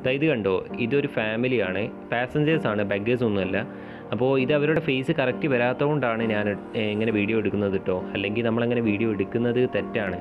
അതായത് കണ്ടോ ഇതൊരു ഫാമിലിയാണ് പാസഞ്ചേഴ്സ് ആണ് ബഗ്ഗേഴ്സ് ഒന്നുമല്ല അപ്പോൾ ഇത് അവരുടെ ഫേസ് കറക്റ്റ് വരാത്തതുകൊണ്ടാണ് ഞാൻ ഏഹ്, ഇങ്ങനെ വീഡിയോ എടുക്കുന്നത് കേട്ടോ അല്ലെങ്കിൽ നമ്മളങ്ങനെ വീഡിയോ എടുക്കുന്നത് തെറ്റാണ്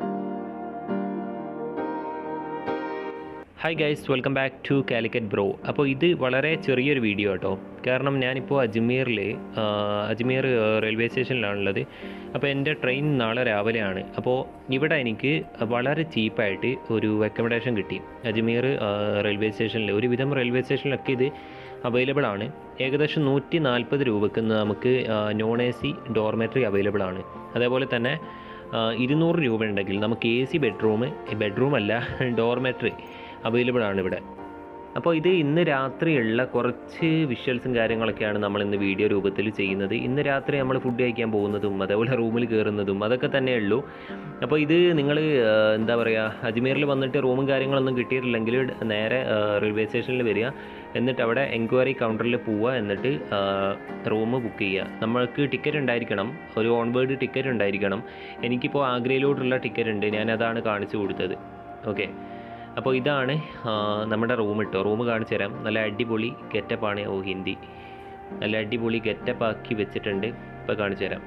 hi guys welcome back to Calicut bro അപ്പോൾ ഇത് വളരെ ചെറിയൊരു വീഡിയോ കേട്ടോ കാരണം ഞാനിപ്പോൾ അജ്മീറിൽ അജ്മീർ റെയിൽവേ സ്റ്റേഷനിലാണുള്ളത് അപ്പോൾ എൻ്റെ ട്രെയിൻ നാളെ രാവിലെയാണ് അപ്പോൾ ഇവിടെ എനിക്ക് വളരെ ചീപ്പായിട്ട് ഒരു അക്കോമഡേഷൻ കിട്ടി അജ്മീർ റെയിൽവേ സ്റ്റേഷനിൽ ഒരുവിധം റെയിൽവേ സ്റ്റേഷനിലൊക്കെ ഇത് അവൈലബിൾ ആണ് ഏകദേശം നൂറ്റി നാൽപ്പത് രൂപക്ക് നമുക്ക് non A C dormitory available ആണ് അതേപോലെ തന്നെ ആ, ഇരുന്നൂറ് രൂപ ഉണ്ടെങ്കിൽ നമുക്ക് എ സി ബെഡ്റൂം ബെഡ്റൂം അല്ല ഡോർമെറ്ററി അവൈലബിൾ ആണ് ഇവിടെ അപ്പോൾ ഇത് ഇന്ന് രാത്രിയുള്ള കുറച്ച് വിഷ്വൽസും കാര്യങ്ങളൊക്കെയാണ് നമ്മൾ ഇന്ന് വീഡിയോ രൂപത്തിൽ ചെയ്യുന്നത് ഇന്ന് രാത്രി നമ്മൾ ഫുഡ് കഴിക്കാൻ പോകുന്നതും അതേപോലെ റൂമിൽ കയറുന്നതും അതൊക്കെ തന്നെ ഉള്ളൂ അപ്പോൾ ഇത് നിങ്ങൾ എന്താ പറയുക അജ്മീറിൽ വന്നിട്ട് റൂമും കാര്യങ്ങളൊന്നും കിട്ടിയിട്ടില്ലെങ്കിൽ നേരെ റെയിൽവേ സ്റ്റേഷനിൽ വരിക എന്നിട്ട് അവിടെ എൻക്വയറി കൗണ്ടറിൽ പോവുക എന്നിട്ട് റൂം ബുക്ക് ചെയ്യുക നമ്മൾക്ക് ടിക്കറ്റ് ഉണ്ടായിരിക്കണം ഒരു ഓൺവേർഡ് ടിക്കറ്റ് ഉണ്ടായിരിക്കണം എനിക്കിപ്പോൾ ആഗ്രയിലോട്ടുള്ള ടിക്കറ്റ് ഉണ്ട് ഞാൻ അതാണ് കാണിച്ചു കൊടുത്തത് ഓക്കെ അപ്പോൾ ഇതാണ് ആ, നമ്മുടെ റൂം ഇട്ടോ റൂം കാണിച്ചു തരാം നല്ല അടിപൊളി ഗെറ്റപ്പാണ് ഓ ഹിന്ദി നല്ല അടിപൊളി ഗെറ്റപ്പ് ആക്കി വെച്ചിട്ടുണ്ട് ഇപ്പോൾ കാണിച്ചു തരാം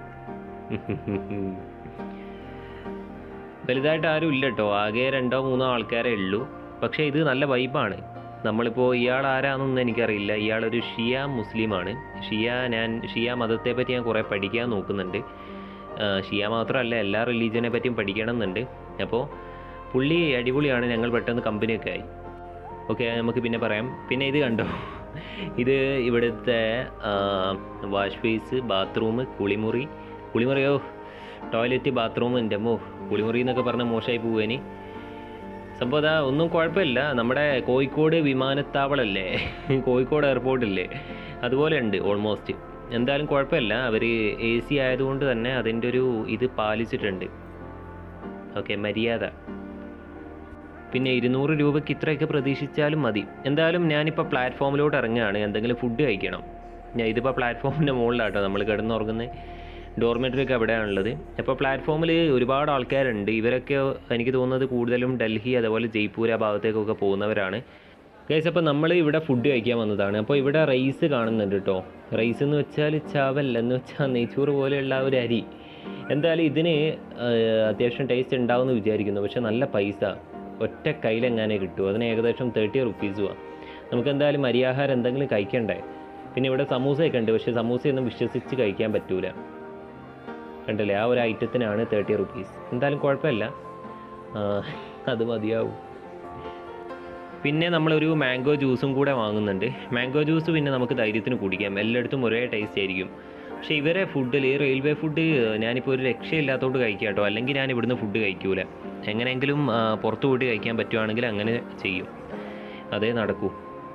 വലുതായിട്ട് ആരും ഇല്ല കേട്ടോ ആകെ രണ്ടോ മൂന്നോ ആൾക്കാരേ ഉള്ളൂ പക്ഷേ ഇത് നല്ല വൈബാണ് നമ്മളിപ്പോൾ ഇയാൾ ആരാണെന്നൊന്നും എനിക്കറിയില്ല ഇയാളൊരു ഷിയ മുസ്ലിമാണ് ഷിയ ഞാൻ ഷിയ മതത്തെ പറ്റി ഞാൻ കുറേ പഠിക്കാൻ നോക്കുന്നുണ്ട് ആ, ഷിയ മാത്രമല്ല എല്ലാ റിലീജിയനെ പറ്റിയും പഠിക്കണം എന്നുണ്ട് അപ്പോൾ പുള്ളി അടിപൊളിയാണ് ഞങ്ങൾ പെട്ടെന്ന് കമ്പനിയൊക്കെ ആയി ഓക്കെ നമുക്ക് പിന്നെ പറയാം പിന്നെ ഇത് കണ്ടോ ഇത് ഇവിടുത്തെ വാഷ് ബേസ് ബാത്റൂം കുളിമുറി കുളിമുറിയോ ടോയ്ലറ്റ് ബാത്റൂം എൻ്റെ അമ്മോ കുളിമുറി എന്നൊക്കെ പറഞ്ഞാൽ മോശമായി പോവുകനി സംഭവം അതാ ഒന്നും കുഴപ്പമില്ല നമ്മുടെ കോഴിക്കോട് വിമാനത്താവളല്ലേ കോഴിക്കോട് എയർപോർട്ടില്ലേ അതുപോലെ ഉണ്ട് ഓൾമോസ്റ്റ് എന്തായാലും കുഴപ്പമില്ല അവർ എ സി ആയതുകൊണ്ട് തന്നെ അതിൻ്റെ ഒരു ഇത് പാലിച്ചിട്ടുണ്ട് ഓക്കെ മര്യാദ പിന്നെ ഇരുന്നൂറ് രൂപയ്ക്ക് ഇത്രയൊക്കെ പ്രതീക്ഷിച്ചാലും മതി എന്തായാലും ഞാനിപ്പോൾ പ്ലാറ്റ്ഫോമിലോട്ട് ഇറങ്ങുകയാണ് എന്തെങ്കിലും ഫുഡ് കഴിക്കണം ഞാൻ ഇതിപ്പോൾ പ്ലാറ്റ്ഫോമിൻ്റെ മുകളിലാട്ടോ നമ്മൾ കിടന്നുറങ്ങുന്നത് ഡോർമെറ്ററി ഒക്കെ അവിടെയാണുള്ളത് അപ്പോൾ പ്ലാറ്റ്ഫോമിൽ ഒരുപാട് ആൾക്കാരുണ്ട് ഇവരൊക്കെ എനിക്ക് തോന്നുന്നത് കൂടുതലും ഡൽഹി അതേപോലെ ജയ്പൂർ ആ ഭാഗത്തേക്കൊക്കെ പോകുന്നവരാണ് ഗൈസ് അപ്പോൾ നമ്മൾ ഇവിടെ ഫുഡ് കഴിക്കാൻ വന്നതാണ് അപ്പോൾ ഇവിടെ റൈസ് കാണുന്നുണ്ട് കേട്ടോ റൈസ് എന്ന് വെച്ചാൽ ചവൽ എന്ന് വെച്ചാൽ നെയ്ച്ചോറ് പോലെയുള്ള ഒരു അരി എന്തായാലും ഇതിന് ആ, അത്യാവശ്യം ടേസ്റ്റ് ഉണ്ടാവുമെന്ന് വിചാരിക്കുന്നു പക്ഷെ നല്ല പൈസ ഒറ്റ കയ്യിലെങ്ങാനേ കിട്ടും അതിന് ഏകദേശം തേർട്ടി റുപ്പീസുമാണ് നമുക്ക് എന്തായാലും അരിയാഹാരം എന്തെങ്കിലും കഴിക്കണ്ടേ പിന്നെ ഇവിടെ സമൂസയൊക്കെ ഉണ്ട് പക്ഷേ സമൂസയൊന്നും വിശ്വസിച്ച് കഴിക്കാൻ പറ്റൂല കണ്ടില്ലേ ആ ഒരു ഐറ്റത്തിനാണ് തേർട്ടി റുപ്പീസ് എന്തായാലും കുഴപ്പമില്ല ആ, അത് മതിയാവും പിന്നെ നമ്മളൊരു മാംഗോ ജ്യൂസും കൂടെ വാങ്ങുന്നുണ്ട് മാംഗോ ജ്യൂസ് പിന്നെ നമുക്ക് ധൈര്യത്തിന് കുടിക്കാം എല്ലായിടത്തും ഒരേ ടേസ്റ്റ് ആയിരിക്കും പക്ഷേ ഇവരെ ഫുഡിൽ റെയിൽവേ ഫുഡ് ഞാനിപ്പോൾ ഒരു രക്ഷയില്ലാത്തതുകൊണ്ട് കഴിക്കാം കേട്ടോ അല്ലെങ്കിൽ ഞാൻ ഇവിടുന്ന് ഫുഡ് കഴിക്കൂല എങ്ങനെയെങ്കിലും ആ, പുറത്ത് പോയിട്ട് കഴിക്കാൻ പറ്റുവാണെങ്കിൽ അങ്ങനെ ചെയ്യും അതേ നടക്കൂ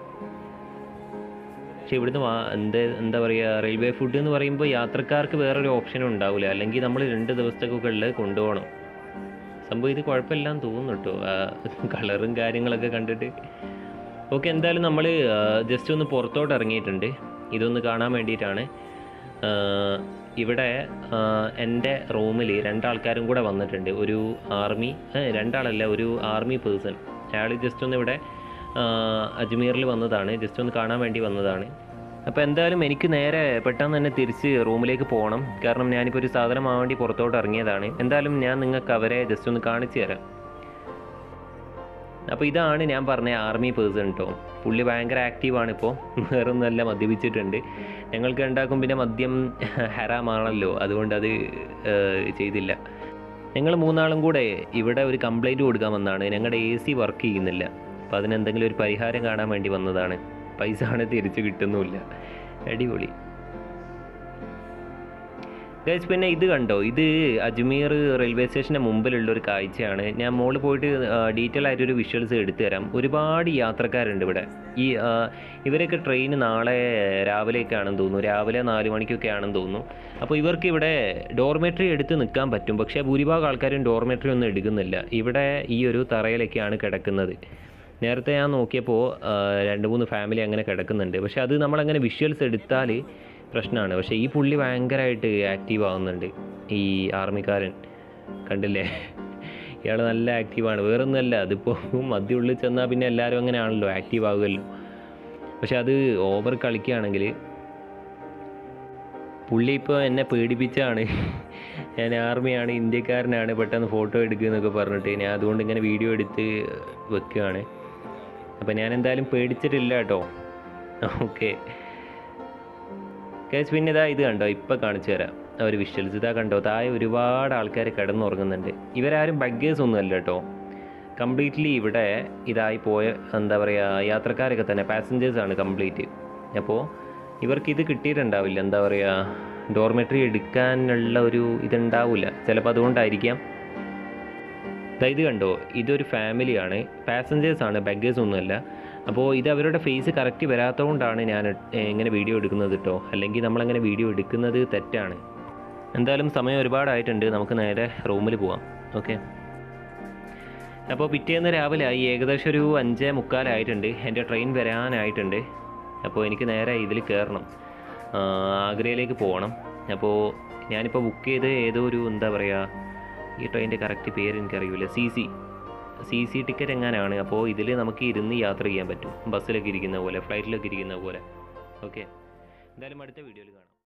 പക്ഷെ ഇവിടുന്ന് വാ എന്താ എന്താ പറയുക റെയിൽവേ ഫുഡ് എന്ന് പറയുമ്പോൾ യാത്രക്കാർക്ക് വേറൊരു ഓപ്ഷനും ഉണ്ടാവില്ല അല്ലെങ്കിൽ നമ്മൾ രണ്ട് ദിവസത്തേക്കൊക്കെ ഉള്ളത് കൊണ്ടുപോകണം സംഭവം ഇത് കുഴപ്പമില്ലാന്ന് തോന്നുന്നു കേട്ടോ കളറും കാര്യങ്ങളൊക്കെ കണ്ടിട്ട് ഓക്കെ എന്തായാലും നമ്മൾ ജസ്റ്റ് ഒന്ന് പുറത്തോട്ട് ഇറങ്ങിയിട്ടുണ്ട് ഇതൊന്ന് കാണാൻ വേണ്ടിയിട്ടാണ് ആ, ഇവിടെ ആ, എൻ്റെ റൂമിൽ രണ്ടാൾക്കാരും കൂടെ വന്നിട്ടുണ്ട് ഒരു ആർമി രണ്ടാളല്ല ഒരു ആർമി പേഴ്സൺ അയാൾ ജസ്റ്റ് ഒന്ന് ഇവിടെ ആ, അജ്മീറിൽ വന്നതാണ് ജസ്റ്റ് ഒന്ന് കാണാൻ വേണ്ടി വന്നതാണ് അപ്പോൾ എന്തായാലും എനിക്ക് നേരെ പെട്ടെന്ന് തന്നെ തിരിച്ച് റൂമിലേക്ക് പോകണം കാരണം ഞാനിപ്പോൾ ഒരു സാധനം ആവാൻ വേണ്ടി പുറത്തോട്ട് ഇറങ്ങിയതാണ് എന്തായാലും ഞാൻ നിങ്ങൾക്ക് അവരെ ജസ്റ്റ് ഒന്ന് കാണിച്ചു തരാം അപ്പോൾ ഇതാണ് ഞാൻ പറഞ്ഞ ആർമി പേഴ്സൺ കേട്ടോ പുള്ളി ഭയങ്കര ആക്റ്റീവാണ് ഇപ്പോൾ വേറെ ഒന്നുമല്ല മദ്യപിച്ചിട്ടുണ്ട് ഞങ്ങൾക്ക് ഉണ്ടാക്കും പിന്നെ മദ്യം ഹറാമാണല്ലോ അതുകൊണ്ട് അത് ഏഹ്, ചെയ്തില്ല ഞങ്ങൾ മൂന്നാളും കൂടെ ഇവിടെ ഒരു കംപ്ലൈൻറ്റ് കൊടുക്കാൻ വന്നതാണ് ഞങ്ങളുടെ എ സി വർക്ക് ചെയ്യുന്നില്ല അപ്പോൾ അതിനെന്തെങ്കിലും ഒരു പരിഹാരം കാണാൻ വേണ്ടി വന്നതാണ് പൈസ ആണ് തിരിച്ച് കിട്ടുന്നുമില്ല അടിപൊളി ഗൈസ് പിന്നെ ഇത് കണ്ടോ ഇത് അജ്മീർ റെയിൽവേ സ്റ്റേഷൻ്റെ മുമ്പിലുള്ള ഒരു കാഴ്ചയാണ് ഞാൻ മുകളിൽ പോയിട്ട് ഡീറ്റെയിൽ ആയിട്ടൊരു വിഷ്വൽസ് എടുത്തു തരാം ഒരുപാട് യാത്രക്കാരുണ്ട് ഇവിടെ ഈ ആ, ഇവരൊക്കെ ട്രെയിൻ നാളെ രാവിലെയൊക്കെയാണെന്ന് തോന്നുന്നു രാവിലെ നാല് മണിക്കൊക്കെ ആണെന്ന് തോന്നുന്നു അപ്പോൾ ഇവർക്ക് ഇവിടെ ഡോർമെട്രി എടുത്ത് നിൽക്കാൻ പറ്റും പക്ഷേ ഭൂരിഭാഗം ആൾക്കാരും ഡോർമെട്രി ഒന്നും എടുക്കുന്നില്ല ഇവിടെ ഈ ഒരു തറയിലൊക്കെയാണ് കിടക്കുന്നത് നേരത്തെ ഞാൻ നോക്കിയപ്പോൾ ആ, രണ്ട് മൂന്ന് ഫാമിലി അങ്ങനെ കിടക്കുന്നുണ്ട് പക്ഷേ അത് നമ്മളങ്ങനെ വിഷ്വൽസ് എടുത്താൽ പ്രശ്നമാണ് പക്ഷേ ഈ പുള്ളി ഭയങ്കരമായിട്ട് ആക്റ്റീവ് ആവുന്നുണ്ട് ഈ ആർമിക്കാരൻ കണ്ടില്ലേ ഇയാൾ നല്ല ആക്റ്റീവാണ് വേറൊന്നുമല്ല അതിപ്പോൾ മദ്യം ഉള്ളിൽ ചെന്നാൽ പിന്നെ എല്ലാവരും അങ്ങനെയാണല്ലോ ആക്റ്റീവ് ആകുമല്ലോ പക്ഷെ അത് ഓവർ കളിക്കുകയാണെങ്കിൽ പുള്ളി ഇപ്പോൾ എന്നെ പേടിപ്പിച്ചാണ് ഞാൻ ആർമിയാണ് ഇന്ത്യക്കാരനാണ് പെട്ടെന്ന് ഫോട്ടോ എടുക്കുക എന്നൊക്കെ പറഞ്ഞിട്ട് ഞാൻ അതുകൊണ്ട് ഇങ്ങനെ വീഡിയോ എടുത്ത് വെക്കുകയാണ് അപ്പോൾ ഞാൻ എന്തായാലും പേടിച്ചിട്ടില്ല കേട്ടോ ഓക്കെ കേസ് പിന്നെ ഇതാ ഇത് കണ്ടോ ഇപ്പം കാണിച്ചു തരാം അവർ വിഷ്വൽസ് ഇതാ കണ്ടോ താഴെ ഒരുപാട് ആൾക്കാർ കിടന്നുറങ്ങുന്നുണ്ട് ഇവരാരും ബഗ്ഗേഴ്സ് ഒന്നും അല്ല കേട്ടോ കംപ്ലീറ്റ്ലി ഇവിടെ ഇതായി പോയ എന്താ പറയുക യാത്രക്കാരൊക്കെ തന്നെ പാസഞ്ചേഴ്സ് ആണ് കംപ്ലീറ്റ് അപ്പോൾ ഇവർക്ക് ഇത് കിട്ടിയിട്ടുണ്ടാവില്ല എന്താ പറയുക ഡോർമെട്രി എടുക്കാനുള്ള ഒരു ഇതുണ്ടാവില്ല ചിലപ്പോൾ അതുകൊണ്ടായിരിക്കാം ദാ ഇത് കണ്ടോ ഇതൊരു ഫാമിലിയാണ് പാസഞ്ചേഴ്സ് ആണ് ബഗ്ഗേഴ്സ് ഒന്നുമല്ല അപ്പോൾ ഇത് അവരുടെ ഫേസ് കറക്റ്റ് വരാത്തതുകൊണ്ടാണ് ഞാൻ ഏ, ഇങ്ങനെ വീഡിയോ എടുക്കുന്നത് കേട്ടോ അല്ലെങ്കിൽ നമ്മളങ്ങനെ വീഡിയോ എടുക്കുന്നത് തെറ്റാണ് എന്തായാലും സമയം ഒരുപാടായിട്ടുണ്ട് നമുക്ക് നേരെ റൂമിൽ പോവാം ഓക്കെ അപ്പോൾ പിറ്റേന്ന് രാവിലെ ആയി ഏകദേശം ഒരു അഞ്ചേ മുക്കാലായിട്ടുണ്ട് എൻ്റെ ട്രെയിൻ വരാനായിട്ടുണ്ട് അപ്പോൾ എനിക്ക് നേരെ ഇതിൽ കയറണം ആ, ആഗ്രയിലേക്ക് പോകണം അപ്പോൾ ഞാനിപ്പോൾ ബുക്ക് ചെയ്ത് ഏതോ ഒരു എന്താ പറയുക ഈ ട്രെയിനിൻ്റെ കറക്റ്റ് പേര് എനിക്കറിയില്ല C C C C ticket എങ്ങനെയാണ് അപ്പോൾ ഇതിൽ നമുക്ക് ഇരുന്ന് യാത്ര ചെയ്യാൻ പറ്റും ബസ്സിലൊക്കെ ഇരിക്കുന്ന പോലെ ഫ്ലൈറ്റിലൊക്കെ ഇരിക്കുന്ന പോലെ ഓക്കെ എന്തായാലും അടുത്ത വീഡിയോയിൽ കാണാം